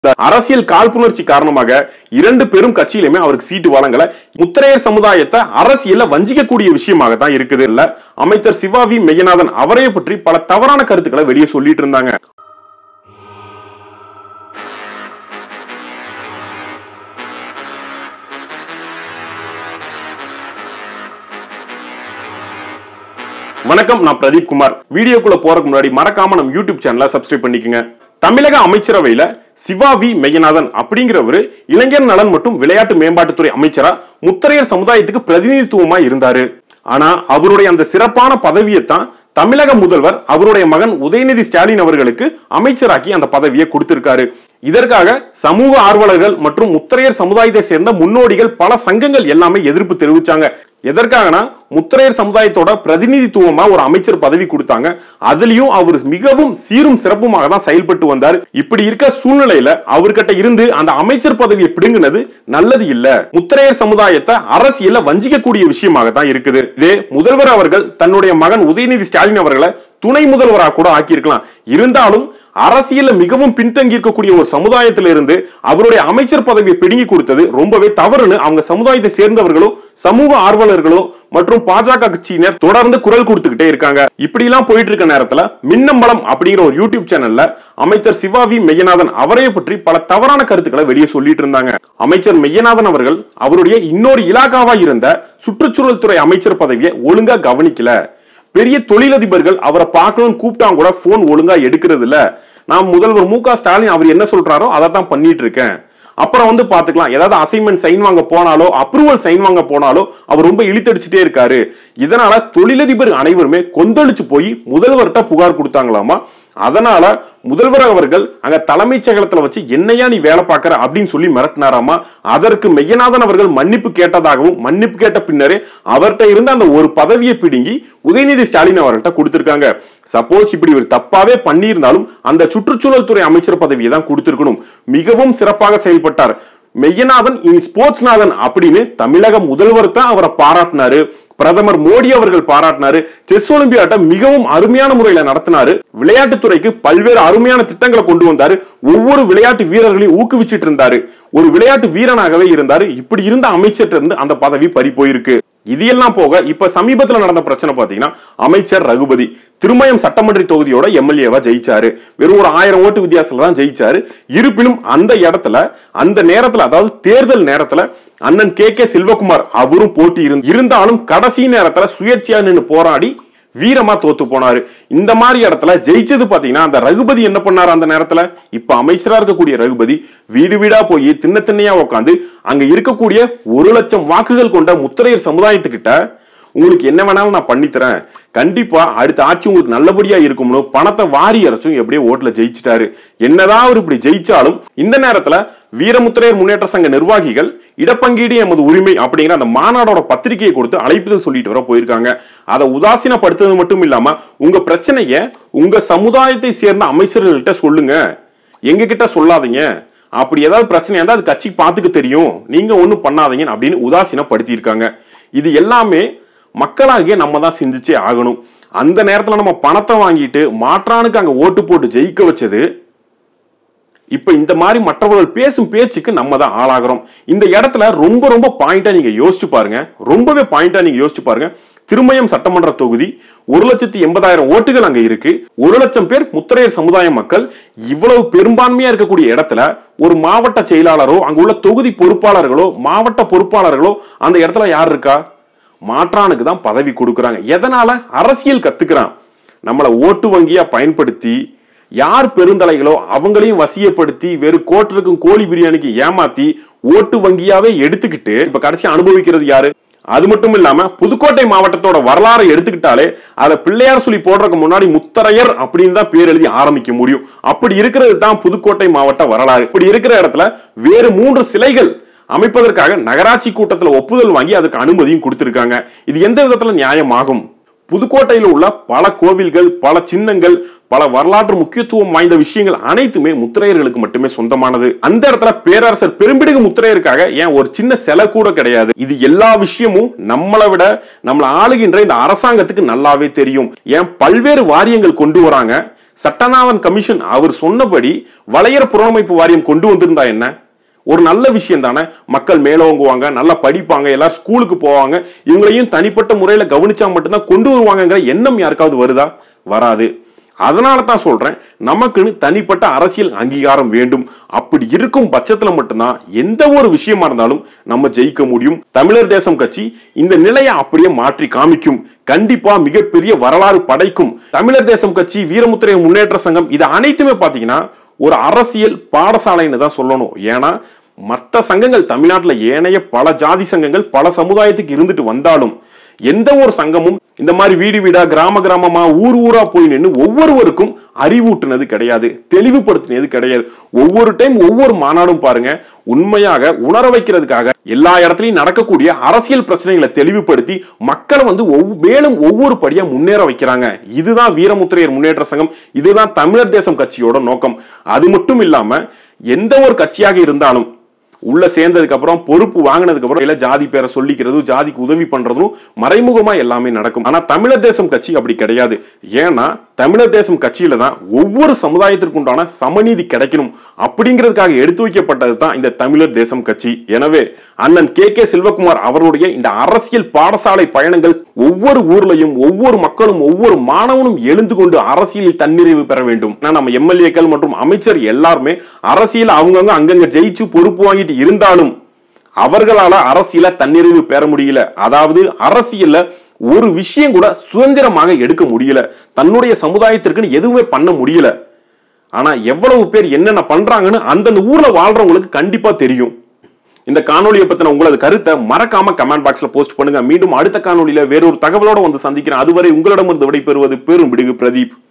இந்த அரசியல் காழ்ப்புணர்ச்சி காரணமாக இரண்டு பெரும் கட்சியிலுமே அவருக்கு சீட்டு வழங்கல முத்திரையர் சமுதாயத்தை அரசியல்ல வஞ்சிக்கக்கூடிய விஷயமாக தான் இருக்குது இல்ல அமைச்சர் சிவாவி மெய்யநாதன் அவரைய பற்றி பல தவறான கருத்துக்களை வெளியே சொல்லிட்டு இருந்தாங்க வணக்கம் நான் பிரதீப் குமார் வீடியோக்குள்ள போறதுக்கு முன்னாடி மறக்காம நம்ம யூடியூப் சேனலை சப்ஸ்கிரைப் பண்ணிக்கங்க தமிழக அமைச்சரவையில சிவாவி மெய்யநாதன் அப்படிங்கிறவரு இளைஞர் நலன் மற்றும் விளையாட்டு மேம்பாட்டுத்துறை அமைச்சரா முத்திரையர் சமுதாயத்துக்கு பிரதிநிதித்துவமா இருந்தாரு ஆனா அவருடைய அந்த சிறப்பான பதவியைத்தான் தமிழக முதல்வர் அவருடைய மகன் உதயநிதி ஸ்டாலின் அவர்களுக்கு அமைச்சராக்கி அந்த பதவியை கொடுத்திருக்காரு இதற்காக சமூக ஆர்வலர்கள் மற்றும் முத்திரையர் சமுதாயத்தை சேர்ந்த முன்னோடிகள் பல சங்கங்கள் எல்லாமே எதிர்ப்பு தெரிவிச்சாங்க எதற்காகனா முத்திரையர் சமுதாயத்தோட பிரதிநிதித்துவமா ஒரு அமைச்சர் பதவி கொடுத்தாங்க அதுலயும் அவர் மிகவும் சீரும் சிறப்புமாக தான் செயல்பட்டு வந்தார் இப்படி இருக்க சூழ்நிலையில அவர்கிட்ட இருந்து அந்த அமைச்சர் பதவியை பிடுங்கினது நல்லது இல்ல முத்திரையர் சமுதாயத்தை அரசியல்ல வஞ்சிக்கக்கூடிய விஷயமாக தான் இருக்குது இதே முதல்வர் அவர்கள் தன்னுடைய மகன் உதயநிதி ஸ்டாலின் அவர்களை துணை முதல்வராக கூட ஆக்கியிருக்கலாம் இருந்தாலும் அரசியல்ல மிகவும் பின்தங்கி இருக்கக்கூடிய ஒரு சமுதாயத்திலிருந்து அவருடைய அமைச்சர் பதவியை பிடுங்கி கொடுத்தது ரொம்பவே தவறுன்னு அவங்க சமுதாயத்தை சேர்ந்தவர்களோ சமூக ஆர்வலர்களோ மற்றும் பாஜக கட்சியினர் தொடர்ந்து குரல் கொடுத்துக்கிட்டே இருக்காங்க இப்படி எல்லாம் போயிட்டு இருக்க நேரத்துல மின்னம்பலம் அப்படிங்கிற ஒரு யூடியூப் சேனல்ல அமைச்சர் சிவாவி மெய்யநாதன் அவரைய பற்றி பல தவறான கருத்துக்களை வெளியே சொல்லிட்டு இருந்தாங்க அமைச்சர் மெய்யநாதன் அவர்கள் அவருடைய இன்னொரு இலாகாவா இருந்த சுற்றுச்சூழல் துறை அமைச்சர் பதவியை ஒழுங்கா கவனிக்கல பெரிய தொழிலதிபர்கள் அவரை பார்க்கணும்னு கூப்பிட்டா கூட போன் ஒழுங்கா எடுக்கிறது இல்ல நான் முதல்வர் மு க ஸ்டாலின் அவர் என்ன சொல்றாரோ அதை தான் பண்ணிட்டு இருக்கேன் அப்புறம் வந்து பாத்துக்கலாம் ஏதாவது அசைன்மெண்ட் சைன் வாங்க போனாலோ அப்ரூவல் சைன் வாங்க போனாலோ அவர் ரொம்ப இழுத்தடிச்சுட்டே இருக்காரு இதனால தொழிலதிபர் அனைவருமே கொந்தளிச்சு போய் முதல்வர்கிட்ட புகார் கொடுத்தாங்களாமா அதனால முதல்வர் அவர்கள் அங்க தலைமைச் செயலகத்துல வச்சு என்னையா நீ வேலை பார்க்கற அப்படின்னு சொல்லி மிரட்டினாராமா அதற்கு மெய்யநாதன் அவர்கள் மன்னிப்பு கேட்டதாகவும் மன்னிப்பு கேட்ட பின்னரே அவர்கிட்ட இருந்த அந்த ஒரு பதவியை பிடுங்கி உதயநிதி ஸ்டாலின் அவர்கள்ட்ட கொடுத்திருக்காங்க சப்போஸ் இப்படி ஒரு தப்பாவே பண்ணியிருந்தாலும் அந்த சுற்றுச்சூழல் துறை அமைச்சர் பதவியை தான் கொடுத்திருக்கணும் மிகவும் சிறப்பாக செயல்பட்டார் மெய்யநாதன் இனி ஸ்போர்ட்ஸ்நாதன் அப்படின்னு தமிழக முதல்வர் தான் அவரை பாராட்டினாரு பிரதமர் மோடி அவர்கள் பாராட்டினாரு செஸ் ஒலிம்பியாட்டை மிகவும் அருமையான முறையில நடத்தினாரு விளையாட்டுத்துறைக்கு பல்வேறு அருமையான திட்டங்களை கொண்டு வந்தாரு ஒவ்வொரு விளையாட்டு வீரர்களையும் ஊக்குவிச்சிட்டு இருந்தாரு ஒரு விளையாட்டு வீரனாகவே இருந்தாரு இப்படி இருந்த அமைச்சர்கிட்ட இருந்து அந்த பதவி பறி போயிருக்கு இது எல்லாம் போக இப்ப சமீபத்துல நடந்த பிரச்சனை பாத்தீங்கன்னா அமைச்சர் ரகுபதி திருமயம் சட்டமன்ற தொகுதியோட எம்எல்ஏவா ஜெயிச்சாரு வெறும் ஒரு ஆயிரம் ஓட்டு வித்தியாசத்துல தான் ஜெயிச்சாரு இருப்பினும் அந்த இடத்துல அந்த நேரத்துல அதாவது தேர்தல் நேரத்துல அண்ணன் கே கே செல்வகுமார் அவரும் போட்டி இருந்து இருந்தாலும் கடைசி நேரத்துல சுயேட்சையா நின்று போராடி வீரமா தோத்து போனாரு இந்த மாதிரி இடத்துல ஜெயிச்சது பாத்தீங்கன்னா அந்த ரகுபதி என்ன பண்ணாரு அந்த நேரத்துல இப்ப அமைச்சரா இருக்கக்கூடிய ரகுபதி வீடு வீடா போய் தின்ன திண்ணையா உட்காந்து அங்க இருக்கக்கூடிய ஒரு லட்சம் வாக்குகள் கொண்ட முத்திரையர் சமுதாயத்துக்கிட்ட உங்களுக்கு என்ன வேணாலும் நான் பண்ணித்தரேன் கண்டிப்பா அடுத்த ஆட்சி உங்களுக்கு நல்லபடியா இருக்கும்னு பணத்தை வாரி இறைச்சும் எப்படியோ ஓட்டுல ஜெயிச்சிட்டாரு என்னதான் அவர் இப்படி ஜெயிச்சாலும் இந்த நேரத்துல வீரமுத்திரையர் முன்னேற்ற சங்க நிர்வாகிகள் இடப்பங்கீடு எமது உரிமை அப்படிங்கிற அந்த மாநாடோட பத்திரிகையை கொடுத்து அழைப்புதல் சொல்லிட்டு வர போயிருக்காங்க அதை உதாசீனப்படுத்துறது மட்டும் இல்லாம உங்க பிரச்சனைய உங்க சமுதாயத்தை சேர்ந்த அமைச்சர்கள்ட்ட சொல்லுங்க எங்க கிட்ட சொல்லாதீங்க அப்படி ஏதாவது பிரச்சனை இருந்தா அது கட்சி பார்த்துக்க தெரியும் நீங்க ஒண்ணும் பண்ணாதீங்க அப்படின்னு உதாசீனப்படுத்தி இருக்காங்க இது எல்லாமே மக்களாகிய நம்ம தான் சிந்திச்சே ஆகணும் அந்த நேரத்துல நம்ம பணத்தை வாங்கிட்டு மாற்றானுக்கு அங்க ஓட்டு போட்டு ஜெயிக்க வச்சது இப்ப இந்த மாதிரி மற்றவர்கள் பேசும் பேச்சுக்கு நம்ம தான் ஆளாகிறோம் இந்த இடத்துல ரொம்ப ரொம்ப பாயிண்டா நீங்க யோசிச்சு பாருங்க ரொம்பவே பாயிண்டா நீங்க யோசிச்சு பாருங்க திருமயம் சட்டமன்ற தொகுதி ஒரு லட்சத்தி எண்பதாயிரம் ஓட்டுகள் அங்க இருக்கு ஒரு லட்சம் பேர் முத்திரையர் சமுதாய மக்கள் இவ்வளவு பெரும்பான்மையா இருக்கக்கூடிய இடத்துல ஒரு மாவட்ட செயலாளரோ அங்க உள்ள தொகுதி பொறுப்பாளர்களோ மாவட்ட பொறுப்பாளர்களோ அந்த இடத்துல யார் இருக்கா மாற்றானுக்கு தான் பதவி கொடுக்கறாங்க எதனால அரசியல் கத்துக்கிறான் நம்மளை ஓட்டு வங்கியா பயன்படுத்தி யார் பெருந்தலைகளோ அவங்களையும் வசியப்படுத்தி வெறும் கோட்டருக்கும் கோழி பிரியாணிக்கு ஏமாத்தி ஓட்டு வங்கியாவே எடுத்துக்கிட்டு இப்ப கடைசி அனுபவிக்கிறது யாரு அது மட்டும் இல்லாம புதுக்கோட்டை மாவட்டத்தோட வரலாறை எடுத்துக்கிட்டாலே அத பிள்ளையார் சொல்லி போடுறதுக்கு முன்னாடி முத்தரையர் அப்படின்னு தான் பேர் எழுதி ஆரம்பிக்க முடியும் அப்படி இருக்கிறது தான் புதுக்கோட்டை மாவட்ட வரலாறு இப்படி இருக்கிற இடத்துல வேறு மூன்று சிலைகள் அமைப்பதற்காக நகராட்சி கூட்டத்துல ஒப்புதல் வாங்கி அதுக்கு அனுமதியும் கொடுத்திருக்காங்க இது எந்த விதத்துல நியாயமாகும் புதுக்கோட்டையில் உள்ள பல கோவில்கள் பல சின்னங்கள் பல வரலாற்று முக்கியத்துவம் வாய்ந்த விஷயங்கள் அனைத்துமே முத்திரையர்களுக்கு மட்டுமே சொந்தமானது அந்த இடத்துல பேரரசர் பெரும்பிடுகு முத்திரையருக்காக ஏன் ஒரு சின்ன சிலை கூட கிடையாது இது எல்லா விஷயமும் நம்மளை விட நம்மளை ஆளுகின்ற இந்த அரசாங்கத்துக்கு நல்லாவே தெரியும் ஏன் பல்வேறு வாரியங்கள் கொண்டு வராங்க சட்டநாதன் கமிஷன் அவர் சொன்னபடி வளையர் புறநமைப்பு வாரியம் கொண்டு வந்திருந்தா என்ன ஒரு நல்ல விஷயம் தானே மக்கள் மேலோங்குவாங்க நல்லா படிப்பாங்க எல்லாரும் ஸ்கூலுக்கு போவாங்க இவங்களையும் தனிப்பட்ட முறையில கவனிச்சா மட்டும்தான் கொண்டு வருவாங்கங்கிற எண்ணம் யாருக்காவது வருதா வராது அதனால தான் சொல்றேன் நமக்குன்னு தனிப்பட்ட அரசியல் அங்கீகாரம் வேண்டும் அப்படி இருக்கும் பட்சத்துல மட்டும்தான் எந்த ஒரு விஷயமா இருந்தாலும் நம்ம ஜெயிக்க முடியும் தமிழர் தேசம் கட்சி இந்த நிலையை அப்படியே மாற்றி காமிக்கும் கண்டிப்பா மிகப்பெரிய வரலாறு படைக்கும் தமிழர் தேசம் கட்சி வீரமுத்திரை முன்னேற்ற சங்கம் இது அனைத்துமே பாத்தீங்கன்னா ஒரு அரசியல் பாடசாலைன்னு தான் சொல்லணும் ஏன்னா மற்ற சங்கங்கள் தமிழ்நாட்டுல ஏனைய பல ஜாதி சங்கங்கள் பல சமுதாயத்துக்கு இருந்துட்டு வந்தாலும் எந்த ஒரு சங்கமும் இந்த மாதிரி வீடு வீடா கிராம கிராமமா ஊர் ஊரா போய் நின்று ஒவ்வொருவருக்கும் அறிவூட்டுனது கிடையாது தெளிவுபடுத்தினது கிடையாது ஒவ்வொரு டைம் ஒவ்வொரு மாநாடும் பாருங்க உண்மையாக உணர வைக்கிறதுக்காக எல்லா இடத்துலயும் நடக்கக்கூடிய அரசியல் பிரச்சனைகளை தெளிவுபடுத்தி மக்களை வந்து ஒவ்வொ- மேலும் ஒவ்வொரு படியா முன்னேற வைக்கிறாங்க இதுதான் வீரமுத்திரையர் முன்னேற்ற சங்கம் இதுதான் தமிழர் தேசம் கட்சியோட நோக்கம் அது மட்டும் இல்லாம எந்த ஒரு கட்சியாக இருந்தாலும் உள்ள சேர்ந்ததுக்கு அப்புறம் பொறுப்பு வாங்கினதுக்கு அப்புறம் இல்ல ஜாதி பேரை சொல்லிக்கிறதும் ஜாதிக்கு உதவி பண்றதும் மறைமுகமா எல்லாமே நடக்கும் ஆனா தமிழர் தேசம் கட்சி அப்படி கிடையாது ஏன்னா தமிழர் தேசம் கட்சியில தான் ஒவ்வொரு சமுதாயத்திற்கு உண்டான சமநீதி கிடைக்கணும் அப்படிங்கிறதுக்காக எடுத்து வைக்கப்பட்டது தான் இந்த தமிழர் தேசம் கட்சி எனவே அண்ணன் கே கே செல்வகுமார் அவருடைய இந்த அரசியல் பாடசாலை பயணங்கள் ஒவ்வொரு ஊர்லயும் ஒவ்வொரு மக்களும் ஒவ்வொரு மாணவனும் எழுந்து கொண்டு அரசியலில் தன்னிறைவு பெற வேண்டும் ஏன்னா நம்ம எம்எல்ஏக்கள் மற்றும் அமைச்சர் எல்லாருமே அரசியல் அவங்கவங்க அங்கங்க ஜெயிச்சு பொறுப்பு வாங்கிட்டு இருந்தாலும் அவர்களால அரசியல தன்னிறைவு பெற முடியல அதாவது அரசியல்ல ஒரு விஷயம் கூட சுதந்திரமாக எடுக்க முடியல தன்னுடைய சமுதாயத்திற்குன்னு எதுவுமே பண்ண முடியல ஆனா எவ்வளவு பேர் என்னென்ன பண்றாங்கன்னு அந்தந்த ஊர்ல வாழ்றவங்களுக்கு கண்டிப்பா தெரியும் இந்த காணொலியை பத்தின உங்களது கருத்தை மறக்காம கமெண்ட் பாக்ஸ்ல போஸ்ட் பண்ணுங்க மீண்டும் அடுத்த காணொலியில வேறொரு தகவலோட வந்து சந்திக்கிறேன் அதுவரை உங்களிடமிருந்து விடைபெறுவது பெரும் பிடிகு பிரதீப்